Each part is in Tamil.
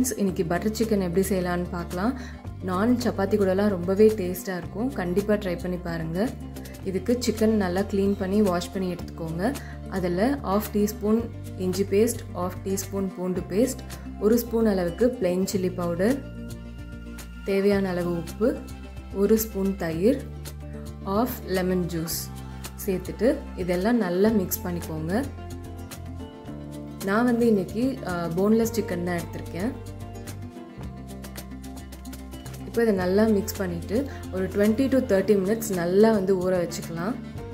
ஃப்ரெண்ட்ஸ் இன்றைக்கி பட்டர் சிக்கன் எப்படி செய்யலான்னு பார்க்கலாம் நான் சப்பாத்தி கூடலாம் ரொம்பவே டேஸ்ட்டாக இருக்கும் கண்டிப்பாக ட்ரை பண்ணி பாருங்கள் இதுக்கு சிக்கன் நல்லா க்ளீன் பண்ணி வாஷ் பண்ணி எடுத்துக்கோங்க அதில் ஆஃப் டீஸ்பூன் இஞ்சி பேஸ்ட் ஆஃப் டீஸ்பூன் பூண்டு பேஸ்ட் ஒரு ஸ்பூன் அளவுக்கு பிளெயின் சில்லி பவுடர் தேவையான அளவு உப்பு ஒரு ஸ்பூன் தயிர் ஆஃப் லெமன் ஜூஸ் சேர்த்துட்டு இதெல்லாம் நல்லா மிக்ஸ் பண்ணிக்கோங்க நான் வந்து இன்றைக்கி போன்லெஸ் சிக்கன் தான் எடுத்திருக்கேன் இப்போ இதை நல்லா மிக்ஸ் பண்ணிவிட்டு ஒரு டுவெண்ட்டி டு தேர்ட்டி மினிட்ஸ் நல்லா வந்து ஊற வச்சுக்கலாம்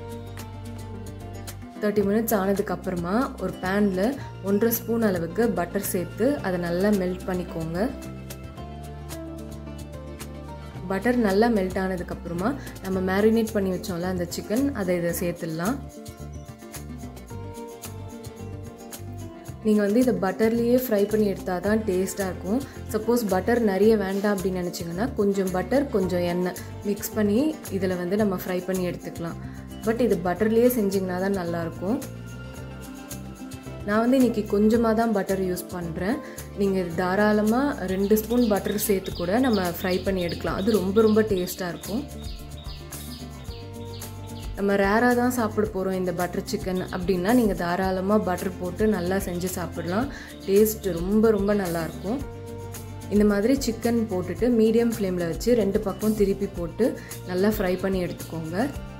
தேர்ட்டி மினிட்ஸ் ஆனதுக்கப்புறமா ஒரு பேனில் ஒன்றரை ஸ்பூன் அளவுக்கு பட்டர் சேர்த்து அதை நல்லா மெல்ட் பண்ணிக்கோங்க பட்டர் நல்லா மெல்ட் ஆனதுக்கப்புறமா நம்ம மேரினேட் பண்ணி வச்சோம்ல அந்த சிக்கன் அதை இதை சேர்த்துடலாம் நீங்கள் வந்து இதை பட்டர்லேயே ஃப்ரை பண்ணி எடுத்தால் தான் டேஸ்ட்டாக இருக்கும் சப்போஸ் பட்டர் நிறைய வேண்டாம் அப்படின்னு நினச்சிங்கன்னா கொஞ்சம் பட்டர் கொஞ்சம் எண்ணெய் மிக்ஸ் பண்ணி இதில் வந்து நம்ம ஃப்ரை பண்ணி எடுத்துக்கலாம் பட் இது பட்டர்லேயே செஞ்சிங்கன்னா தான் நல்லாயிருக்கும் நான் வந்து இன்றைக்கி கொஞ்சமாக தான் பட்டர் யூஸ் பண்ணுறேன் நீங்கள் தாராளமாக ரெண்டு ஸ்பூன் பட்டர் சேர்த்து கூட நம்ம ஃப்ரை பண்ணி எடுக்கலாம் அது ரொம்ப ரொம்ப டேஸ்ட்டாக இருக்கும் நம்ம ரேராக தான் சாப்பிட போகிறோம் இந்த பட்டர் சிக்கன் அப்படின்னா நீங்கள் தாராளமாக பட்டர் போட்டு நல்லா செஞ்சு சாப்பிடலாம் டேஸ்ட் ரொம்ப ரொம்ப நல்லாயிருக்கும் இந்த மாதிரி சிக்கன் போட்டுட்டு மீடியம் ஃப்ளேமில் வச்சு ரெண்டு பக்கம் திருப்பி போட்டு நல்லா ஃப்ரை பண்ணி எடுத்துக்கோங்க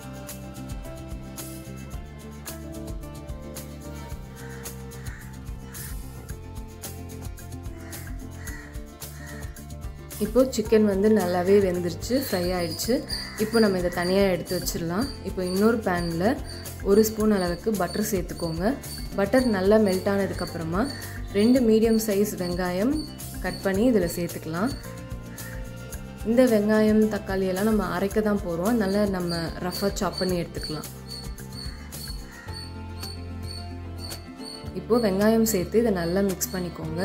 இப்போது சிக்கன் வந்து நல்லாவே வெந்துருச்சு ஃப்ரை ஆகிடுச்சு இப்போ நம்ம இதை தனியாக எடுத்து வச்சிடலாம் இப்போ இன்னொரு பேனில் ஒரு ஸ்பூன் அளவுக்கு பட்டர் சேர்த்துக்கோங்க பட்டர் நல்லா மெல்ட் ஆனதுக்கப்புறமா ரெண்டு மீடியம் சைஸ் வெங்காயம் கட் பண்ணி இதில் சேர்த்துக்கலாம் இந்த வெங்காயம் தக்காளி எல்லாம் நம்ம அரைக்க தான் போகிறோம் அதனால் நம்ம ரஃபாக சாப் பண்ணி எடுத்துக்கலாம் இப்போது வெங்காயம் சேர்த்து இதை நல்லா மிக்ஸ் பண்ணிக்கோங்க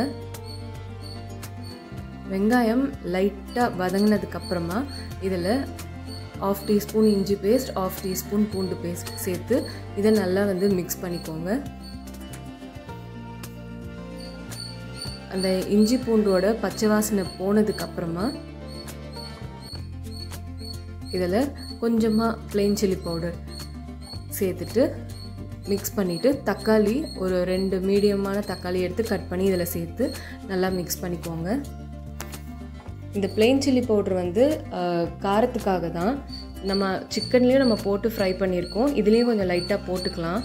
வெங்காயம் லைட்டாக வதங்கினதுக்கப்புறமா இதில் ஆஃப் டீஸ்பூன் இஞ்சி பேஸ்ட் ஆஃப் டீஸ்பூன் பூண்டு பேஸ்ட் சேர்த்து இதை நல்லா வந்து மிக்ஸ் பண்ணிக்கோங்க அந்த இஞ்சி பூண்டோட பச்சை வாசனை போனதுக்கப்புறமா இதில் கொஞ்சமாக ப்ளெயின் சில்லி பவுடர் சேர்த்துட்டு மிக்ஸ் பண்ணிவிட்டு தக்காளி ஒரு ரெண்டு மீடியமான தக்காளி எடுத்து கட் பண்ணி இதில் சேர்த்து நல்லா மிக்ஸ் பண்ணிக்கோங்க இந்த பிளெயின் சில்லி பவுட்ரு வந்து காரத்துக்காக தான் நம்ம சிக்கன்லேயும் நம்ம போட்டு ஃப்ரை பண்ணியிருக்கோம் இதுலேயும் கொஞ்சம் லைட்டாக போட்டுக்கலாம்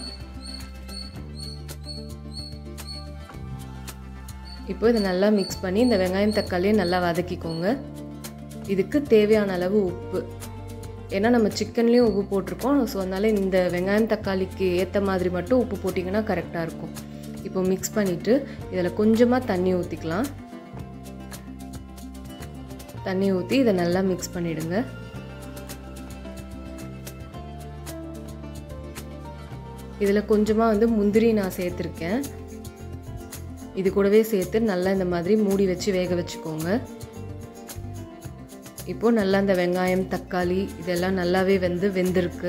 இப்போ இதை நல்லா மிக்ஸ் பண்ணி இந்த வெங்காயம் தக்காளியை நல்லா வதக்கிக்கோங்க இதுக்கு தேவையான அளவு உப்பு ஏன்னா நம்ம சிக்கன்லேயும் உப்பு போட்டிருக்கோம் ஸோ அதனால் இந்த வெங்காயம் தக்காளிக்கு ஏற்ற மாதிரி மட்டும் உப்பு போட்டிங்கன்னா கரெக்டாக இருக்கும் இப்போ மிக்ஸ் பண்ணிவிட்டு இதில் கொஞ்சமாக தண்ணி ஊற்றிக்கலாம் தண்ணி ஊற்றி இதை நல்லா மிக்ஸ் பண்ணிவிடுங்க இதில் கொஞ்சமாக வந்து முந்திரி நான் சேர்த்துருக்கேன் இது கூடவே சேர்த்து நல்லா இந்த மாதிரி மூடி வச்சு வேக வச்சுக்கோங்க இப்போது நல்லா இந்த வெங்காயம் தக்காளி இதெல்லாம் நல்லாவே வந்து வெந்திருக்கு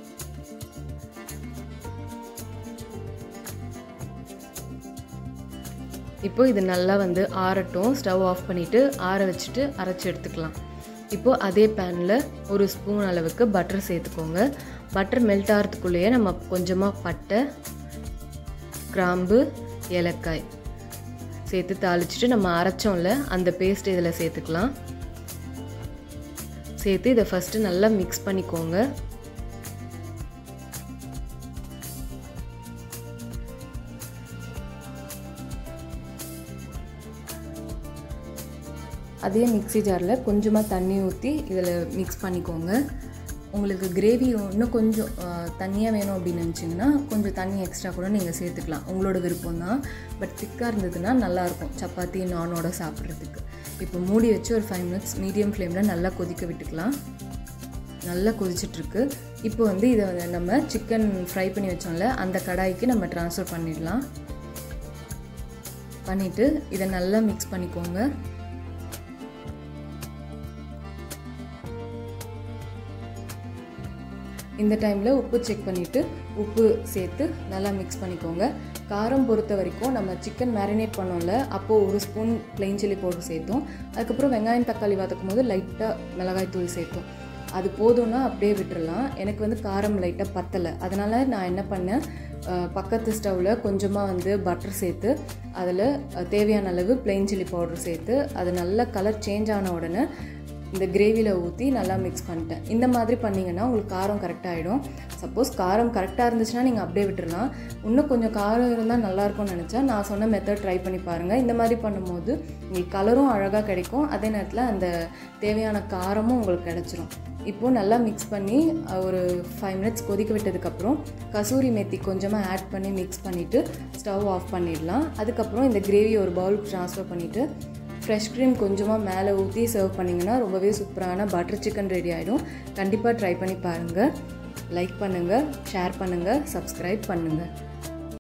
இப்போ இது நல்லா வந்து ஆறட்டும் ஸ்டவ் ஆஃப் பண்ணிவிட்டு ஆற வச்சுட்டு அரைச்சி எடுத்துக்கலாம் இப்போது அதே பேனில் ஒரு ஸ்பூன் அளவுக்கு பட்டர் சேர்த்துக்கோங்க பட்டர் மெல்ட் ஆகிறதுக்குள்ளேயே நம்ம கொஞ்சமாக பட்டை கிராம்பு ஏலக்காய் சேர்த்து தாளிச்சிட்டு நம்ம அரைச்சோம்ல அந்த பேஸ்ட் இதில் சேர்த்துக்கலாம் சேர்த்து இதை ஃபஸ்ட்டு நல்லா மிக்ஸ் பண்ணிக்கோங்க அதே மிக்சி ஜாரில் கொஞ்சமாக தண்ணி ஊற்றி இதில் மிக்ஸ் பண்ணிக்கோங்க உங்களுக்கு கிரேவி இன்னும் கொஞ்சம் தண்ணியாக வேணும் அப்படின்னு நினச்சிங்கன்னா கொஞ்சம் தண்ணி எக்ஸ்ட்ரா கூட நீங்கள் சேர்த்துக்கலாம் உங்களோட விருப்பம் தான் பட் திக்காக இருந்ததுன்னா நல்லாயிருக்கும் சப்பாத்தி நானோட சாப்பிட்றதுக்கு இப்போ மூடி வச்சு ஒரு ஃபைவ் மினிட்ஸ் மீடியம் ஃப்ளேமில் நல்லா கொதிக்க விட்டுக்கலாம் நல்லா கொதிச்சிட்ருக்கு இப்போ வந்து இதை நம்ம சிக்கன் ஃப்ரை பண்ணி வச்சோம்ல அந்த கடாய்க்கு நம்ம ட்ரான்ஸ்ஃபர் பண்ணிடலாம் பண்ணிவிட்டு இதை நல்லா மிக்ஸ் பண்ணிக்கோங்க இந்த டைமில் உப்பு செக் பண்ணிவிட்டு உப்பு சேர்த்து நல்லா மிக்ஸ் பண்ணிக்கோங்க காரம் பொறுத்த வரைக்கும் நம்ம சிக்கன் மேரினேட் பண்ணோம்ல அப்போது ஒரு ஸ்பூன் ப்ளைன் சில்லி பவுடர் சேர்த்தோம் அதுக்கப்புறம் வெங்காயம் தக்காளி வதக்கும் போது லைட்டாக மிளகாய் தூள் சேர்த்தோம் அது போதும்னா அப்படியே விட்டுறலாம் எனக்கு வந்து காரம் லைட்டாக பத்தலை அதனால் நான் என்ன பண்ணேன் அஹ், பக்கத்து ஸ்டவ்வில் கொஞ்சமாக வந்து பட்டர் சேர்த்து அதில் தேவையான அளவு ப்ளைன் சில்லி பவுடர் சேர்த்து அது நல்லா கலர் சேஞ்ச் ஆன உடனே இந்த கிரேவியில் ஊற்றி நல்லா மிக்ஸ் பண்ணிட்டேன் இந்த மாதிரி பண்ணிங்கன்னா உங்களுக்கு காரம் கரெக்டாகிடும் சப்போஸ் காரம் கரெக்டாக இருந்துச்சுன்னா நீங்கள் அப்படியே விட்டுறலாம் இன்னும் கொஞ்சம் காரம் இருந்தால் நல்லாயிருக்கும்னு நினச்சா நான் சொன்ன மெத்தட் ட்ரை பண்ணி பாருங்கள் இந்த மாதிரி பண்ணும்போது உங்களுக்கு கலரும் அழகாக கிடைக்கும் அதே நேரத்தில் அந்த தேவையான காரமும் உங்களுக்கு கிடச்சிரும் இப்போது நல்லா மிக்ஸ் பண்ணி அஹ், ஒரு ஃபைவ் மினிட்ஸ் கொதிக்க விட்டதுக்கப்புறம் கசூரி மேத்தி கொஞ்சமாக ஆட் பண்ணி மிக்ஸ் பண்ணிவிட்டு ஸ்டவ் ஆஃப் பண்ணிடலாம் அதுக்கப்புறம் இந்த கிரேவி ஒரு பவுலுக்கு ட்ரான்ஸ்ஃபர் பண்ணிவிட்டு ஃப்ரெஷ் க்ரீம் கொஞ்சமாக மேலே ஊற்றி சர்வ் பண்ணிங்கன்னா ரொம்பவே சூப்பரான பட்டர் சிக்கன் ரெடி ஆகிடும் கண்டிப்பாக ட்ரை பண்ணி பாருங்கள் லைக் பண்ணுங்கள் ஷேர் பண்ணுங்கள் சப்ஸ்கிரைப் பண்ணுங்கள்